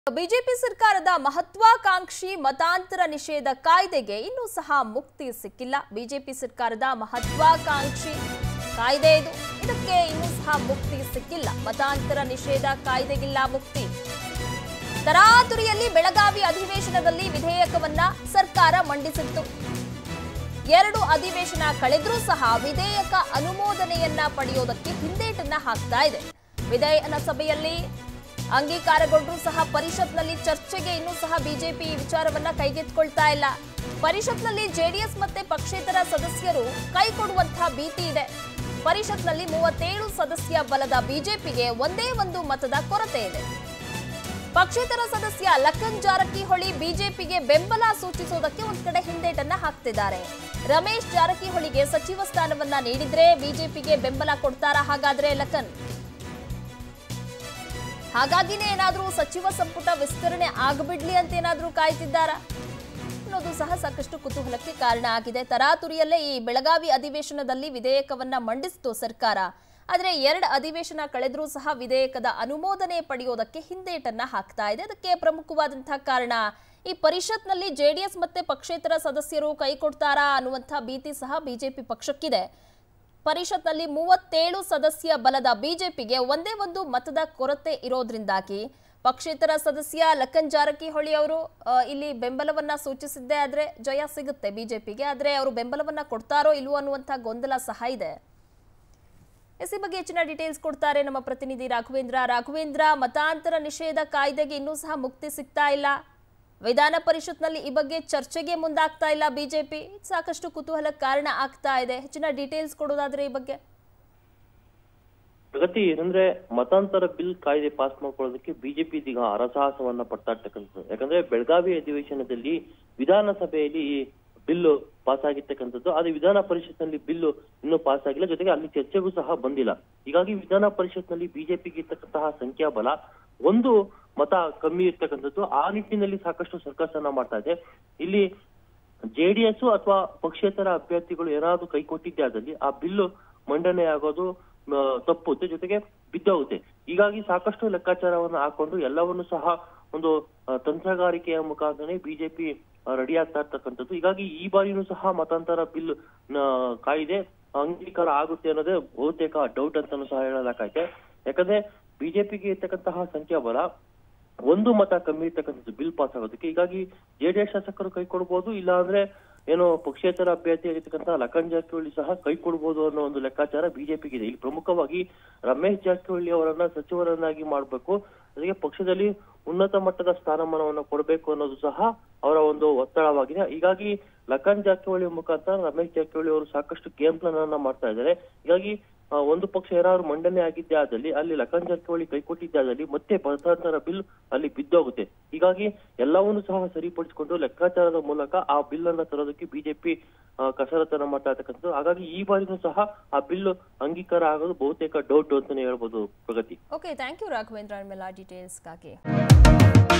BJP ಸರ್ಕಾರದ ಮಹತ್ವಾಕಾಂಕ್ಷಿ ಮತಾಂತರ ನಿಷೇಧ ಕಾಯ್ದೆಗೆ ಇನ್ನೂ ಸಹ ಮುಕ್ತಿ ಸಿಕ್ಕಿಲ್ಲ ಬಿಜೆಪಿ ಸರ್ಕಾರದ ಮಹತ್ವಾಕಾಂಕ್ಷಿ ಕಾಯ್ದೆ ಇದು ಇದಕ್ಕೆ ಇನ್ನೂ ಸಹ ಮುಕ್ತಿ ಸಿಕ್ಕಿಲ್ಲ ಮತಾಂತರ ನಿಷೇಧ ಕಾಯ್ದೆಗಿಲ್ಲ ಮುಕ್ತಿ ತರಾತುರಿಯಲ್ಲಿ ಬೆಳಗಾವಿ ಅಧಿವೇಶನದಲ್ಲಿ ವಿಧೇಯಕವನ್ನ ಸರ್ಕಾರ ಮಂಡಿಸಿತ್ತು ಎರಡು ಅಧಿವೇಶನ ಕಳೆದ್ರೂ ಸಹ ವಿಧೇಯಕ ಅನುಮೋದನೆಯನ್ನ ಪಡೆಯೋದಕ್ಕೆ ಹಿಂದೇಟನ್ನ ಹಾಕ್ತಾ ಇದೆ ವಿಧೇಯನ ಸಭೆಯಲ್ಲಿ ಅಂಗೀಕಾರಗೊಂಡ್ರೂ ಸಹ ಪರಿಷತ್ನಲ್ಲಿ ಚರ್ಚೆಗೆ ಇನ್ನೂ ಸಹ ಬಿಜೆಪಿ ಈ ವಿಚಾರವನ್ನ ಕೈಗೆತ್ಕೊಳ್ತಾ ಇಲ್ಲ ಪರಿಷತ್ನಲ್ಲಿ ಜೆಡಿಎಸ್ ಮತ್ತೆ ಪಕ್ಷೇತರ ಸದಸ್ಯರು ಕೈ ಕೊಡುವಂತಹ ಭೀತಿ ಇದೆ ಪರಿಷತ್ನಲ್ಲಿ ಮೂವತ್ತೇಳು ಸದಸ್ಯ ಬಲದ ಬಿಜೆಪಿಗೆ ಒಂದೇ ಒಂದು ಮತದ ಕೊರತೆ ಇದೆ ಪಕ್ಷೇತರ ಸದಸ್ಯ ಲಖನ್ ಜಾರಕಿಹೊಳಿ ಬಿಜೆಪಿಗೆ ಬೆಂಬಲ ಸೂಚಿಸುವುದಕ್ಕೆ ಒಂದ್ ಕಡೆ ಹಿಂದೇಟನ್ನ ಹಾಕ್ತಿದ್ದಾರೆ ರಮೇಶ್ ಜಾರಕಿಹೊಳಿಗೆ ಸಚಿವ ಸ್ಥಾನವನ್ನ ನೀಡಿದ್ರೆ ಬಿಜೆಪಿಗೆ ಬೆಂಬಲ ಕೊಡ್ತಾರಾ ಹಾಗಾದ್ರೆ ಲಖನ್ ಹಾಗಾಗಿನೇ ಏನಾದ್ರೂ ಸಚಿವ ಸಂಪುಟ ವಿಸ್ತರಣೆ ಆಗಬಿಡ್ಲಿ ಅಂತ ಏನಾದ್ರೂ ಕಾಯ್ತಿದ್ದಾರಾ ಅನ್ನೋದು ಸಹ ಸಾಕಷ್ಟು ಕುತೂಹಲಕ್ಕೆ ಕಾರಣ ಆಗಿದೆ ತರಾತುರಿಯಲ್ಲೇ ಈ ಬೆಳಗಾವಿ ಅಧಿವೇಶನದಲ್ಲಿ ವಿಧೇಯಕವನ್ನ ಮಂಡಿಸಿತು ಸರ್ಕಾರ ಆದರೆ ಎರಡು ಅಧಿವೇಶನ ಕಳೆದ್ರೂ ಸಹ ವಿಧೇಯಕದ ಅನುಮೋದನೆ ಪಡೆಯೋದಕ್ಕೆ ಹಿಂದೇಟನ್ನ ಹಾಕ್ತಾ ಇದೆ ಅದಕ್ಕೆ ಪ್ರಮುಖವಾದಂತಹ ಕಾರಣ ಈ ಪರಿಷತ್ನಲ್ಲಿ ಜೆಡಿಎಸ್ ಮತ್ತೆ ಪಕ್ಷೇತರ ಸದಸ್ಯರು ಕೈ ಕೊಡ್ತಾರಾ ಅನ್ನುವಂಥ ಭೀತಿ ಸಹ ಬಿಜೆಪಿ ಪಕ್ಷಕ್ಕಿದೆ ಪರಿಷತ್ನಲ್ಲಿ ಮೂವತ್ತೇಳು ಸದಸ್ಯ ಬಲದ ಬಿಜೆಪಿಗೆ ಒಂದೇ ಒಂದು ಮತದ ಕೊರತೆ ಇರೋದ್ರಿಂದಾಗಿ ಪಕ್ಷೇತರ ಸದಸ್ಯ ಲಖನ್ ಜಾರಕಿಹೊಳಿ ಅವರು ಆ, ಇಲ್ಲಿ ಬೆಂಬಲವನ್ನ ಸೂಚಿಸಿದ್ದೇ ಆದ್ರೆ ಜಯ ಸಿಗುತ್ತೆ ಬಿಜೆಪಿಗೆ ಆದ್ರೆ ಅವರು ಬೆಂಬಲವನ್ನ ಕೊಡ್ತಾರೋ ಇಲ್ವೋ ಅನ್ನುವಂಥ ಗೊಂದಲ ಸಹ ಇದೆ ಎಸ್ ಈ ಬಗ್ಗೆ ಹೆಚ್ಚಿನ ಡೀಟೇಲ್ಸ್ ಕೊಡ್ತಾರೆ ನಮ್ಮ ಪ್ರತಿನಿಧಿ ರಾಘವೇಂದ್ರ ರಾಘವೇಂದ್ರ ಮತಾಂತರ ನಿಷೇಧ ಕಾಯ್ದೆಗೆ ಇನ್ನೂ ಸಹ ಮುಕ್ತಿ ಸಿಗ್ತಾ ಇಲ್ಲ ವಿಧಾನ ಪರಿಷತ್ನಲ್ಲಿ ಈ ಬಗ್ಗೆ ಚರ್ಚೆಗೆ ಮುಂದಾಗ್ತಾ ಇಲ್ಲ ಬಿಜೆಪಿ ಸಾಕಷ್ಟು ಕುತೂಹಲಕ್ಕೆ ಕಾರಣ ಆಗ್ತಾ ಇದೆ ಹೆಚ್ಚಿನ ಡೀಟೇಲ್ಸ್ ಕೊಡೋದಾದ್ರೆ ಈ ಬಗ್ಗೆ ಪ್ರಗತಿ ಏನಂದ್ರೆ ಮತಾಂತರ ಬಿಲ್ ಕಾಯ್ದೆ ಪಾಸ್ ಮಾಡ್ಕೊಳ್ಳೋದಕ್ಕೆ ಬಿಜೆಪಿ ಇದೀಗ ಹರಸಾಹಸವನ್ನ ಪಡ್ತಾ ಇರ್ತಕ್ಕಂಥದ್ದು ಯಾಕಂದ್ರೆ ಬೆಳಗಾವಿ ಅಧಿವೇಶನದಲ್ಲಿ ವಿಧಾನಸಭೆಯಲ್ಲಿ ಈ ಬಿಲ್ ಪಾಸ್ ಆಗಿರ್ತಕ್ಕಂಥದ್ದು ಆದ್ರೆ ವಿಧಾನ ಪರಿಷತ್ನಲ್ಲಿ ಬಿಲ್ ಇನ್ನೂ ಪಾಸ್ ಆಗಿಲ್ಲ ಜೊತೆಗೆ ಅಲ್ಲಿ ಚರ್ಚೆಗೂ ಸಹ ಬಂದಿಲ್ಲ ಹೀಗಾಗಿ ವಿಧಾನ ಪರಿಷತ್ನಲ್ಲಿ ಬಿಜೆಪಿಗೆ ಇರ್ತಕ್ಕಂತಹ ಸಂಖ್ಯಾಬಲ ಒಂದು ಮತ ಕಮ್ಮಿ ಇರ್ತಕ್ಕಂಥದ್ದು ಆ ನಿಟ್ಟಿನಲ್ಲಿ ಸಾಕಷ್ಟು ಸರ್ಕಸ್ ಅನ್ನ ಮಾಡ್ತಾ ಇದೆ ಇಲ್ಲಿ ಜೆಡಿಎಸ್ ಅಥವಾ ಪಕ್ಷೇತರ ಅಭ್ಯರ್ಥಿಗಳು ಏನಾದ್ರು ಕೈ ಕೊಟ್ಟಿದ್ದೆ ಆದಲ್ಲಿ ಆ ಬಿಲ್ಲು ಮಂಡನೆ ಆಗೋದು ಆ, ತಪ್ಪುತ್ತೆ ಜೊತೆಗೆ ಬಿದ್ದೋಗುತ್ತೆ ಹೀಗಾಗಿ ಸಾಕಷ್ಟು ಲೆಕ್ಕಾಚಾರವನ್ನು ಹಾಕೊಂಡು ಎಲ್ಲವನ್ನು ಸಹ ಒಂದು ಆ, ತಂತ್ರಗಾರಿಕೆಯ ಮುಖಾಂತರ ಬಿಜೆಪಿ ರೆಡಿ ಆಗ್ತಾ ಇರ್ತಕ್ಕಂಥದ್ದು ಹೀಗಾಗಿ ಈ ಬಾರಿನೂ ಸಹ ಮತಾಂತರ ಬಿಲ್ ಕಾಯ್ದೆ ಅಂಗೀಕಾರ ಆಗುತ್ತೆ ಅನ್ನೋದೇ ಬಹುತೇಕ ಡೌಟ್ ಅಂತಾನು ಸಹ ಹೇಳಲಾಗೈತೆ ಯಾಕಂದ್ರೆ ಬಿಜೆಪಿಗೆ ಇರ್ತಕ್ಕಂತಹ ಸಂಖ್ಯಾಬಲ ಒಂದು ಮತ ಕಮ್ಮಿ ಇರ್ತಕ್ಕಂಥದ್ದು ಬಿಲ್ ಪಾಸ್ ಆಗೋದಕ್ಕೆ ಹೀಗಾಗಿ ಜೆಡಿಎಸ್ ಶಾಸಕರು ಕೈ ಕೊಡ್ಬೋದು ಇಲ್ಲ ಅಂದ್ರೆ ಏನೋ ಪಕ್ಷೇತರ ಅಭ್ಯರ್ಥಿ ಆಗಿರ್ತಕ್ಕಂಥ ಲಖನ್ ಜಾರಕಿಹೊಳಿ ಸಹ ಕೈ ಕೊಡ್ಬೋದು ಅನ್ನೋ ಒಂದು ಲೆಕ್ಕಾಚಾರ ಬಿಜೆಪಿಗೆ ಇದೆ ಇಲ್ಲಿ ಪ್ರಮುಖವಾಗಿ ರಮೇಶ್ ಜಾರಕಿಹೊಳಿ ಅವರನ್ನ ಸಚಿವರನ್ನಾಗಿ ಮಾಡಬೇಕು ಜೊತೆಗೆ ಪಕ್ಷದಲ್ಲಿ ಉನ್ನತ ಮಟ್ಟದ ಸ್ಥಾನಮಾನವನ್ನು ಕೊಡಬೇಕು ಅನ್ನೋದು ಸಹ ಅವರ ಒಂದು ಒತ್ತಡವಾಗಿದೆ ಹೀಗಾಗಿ ಲಖನ್ ಜಾರಕಿಹೊಳಿ ಮುಖಾಂತರ ರಮೇಶ್ ಜಾರಕಿಹೊಳಿ ಅವರು ಸಾಕಷ್ಟು ಗೇಮ್ ಪ್ಲಾನ್ ಅನ್ನ ಮಾಡ್ತಾ ಇದ್ದಾರೆ ಹೀಗಾಗಿ ಆ, ಒಂದು ಪಕ್ಷ ಯಾರು ಮಂಡನೆ ಆಗಿದ್ದೆ ಆದಲ್ಲಿ ಅಲ್ಲಿ ಲಖನ್ ಜಾರಕಿಹೊಳಿ ಕೈ ಕೊಟ್ಟಿದ್ದೆ ಆದಲ್ಲಿ ಮತ್ತೆ ಮತಾಂತರ ಬಿಲ್ ಅಲ್ಲಿ ಬಿದ್ದೋಗುತ್ತೆ ಹೀಗಾಗಿ ಎಲ್ಲವನ್ನೂ ಸಹ ಸರಿಪಡಿಸಿಕೊಂಡು ಲೆಕ್ಕಾಚಾರದ ಮೂಲಕ ಆ ಬಿಲ್ ಅನ್ನ ತರೋದಕ್ಕೆ ಬಿಜೆಪಿ ಕಸರತ್ತನ್ನ ಮಾಡ್ತಾ ಇರ್ತಕ್ಕಂಥದ್ದು ಹಾಗಾಗಿ ಈ ಬಾರಿನೂ ಸಹ ಆ ಬಿಲ್ ಅಂಗೀಕಾರ ಆಗೋದು ಬಹುತೇಕ ಡೌಟ್ ಅಂತಾನೆ ಹೇಳ್ಬೋದು Pragati okay thank you Raghavendra ನಿಮ್ಮೆಲ್ಲ ಡೀಟೇಲ್ಸ್ಗಾಗಿ